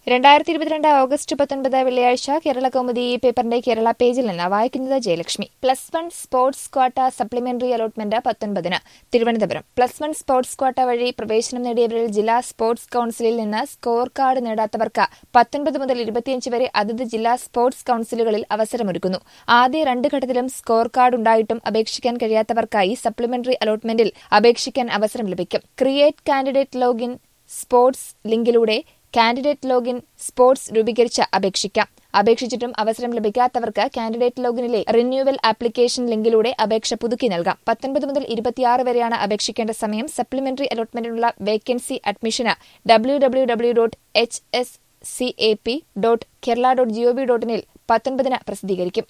രണ്ടായിരത്തി ഇരുപത്തിരണ്ട് ഓഗസ്റ്റ് പത്തൊൻപത് വെള്ളിയാഴ്ച കേരള കൗമുദി പേപ്പറിന്റെ കേരള പേജിൽ നിന്ന് വായിക്കുന്നത് Jayalakshmi plus one sports quota supplementary allotment പത്തൊൻപതിന് Thiruvananthapuram plus one sports quota വഴി പ്രവേശനം നേടിയവരിൽ ജില്ലാ സ്പോർട്സ് കൌൺസിലിൽ നിന്ന് സ്കോർ കാർഡ് നേടാത്തവർക്ക് പത്തൊൻപത് മുതൽ ഇരുപത്തിയഞ്ച് വരെ അതത് ജില്ലാ സ്പോർട്സ് കൌൺസിലുകളിൽ അവസരമൊരുക്കുന്നു ആദ്യ രണ്ട് ഘട്ടത്തിലും സ്കോർ കാർഡ് ഉണ്ടായിട്ടും അപേക്ഷിക്കാൻ കഴിയാത്തവർക്കായി സപ്ലിമെന്ററി അലോട്ട്മെന്റിൽ അപേക്ഷിക്കാൻ അവസരം ലഭിക്കും ക്രിയേറ്റ് കാൻഡിഡേറ്റ് ലോഗിൻ സ്പോർട്സ് ലിങ്കിലൂടെ കാൻഡിഡേറ്റ് ലോഗിൻ സ്പോർട്സ് രൂപീകരിച്ച് അപേക്ഷിക്കാം അപേക്ഷിച്ചിട്ടും അവസരം ലഭിക്കാത്തവർക്ക് കാൻഡിഡേറ്റ് ലോഗിനിലെ റിന്യൂവൽ ആപ്ലിക്കേഷൻ ലിങ്കിലൂടെ അപേക്ഷ പുതുക്കി നൽകാം പത്തൊൻപത് മുതൽ ഇരുപത്തിയാറ് വരെയാണ് അപേക്ഷിക്കേണ്ട സമയം സപ്ലിമെന്ററി അലോട്ട്മെന്റിനുള്ള വേക്കൻസി അഡ്മിഷന് W W W dot H S C A P dot Kerala dot G O V dot ഇനിൽ പത്തൊൻപതിന് പ്രസിദ്ധീകരിക്കും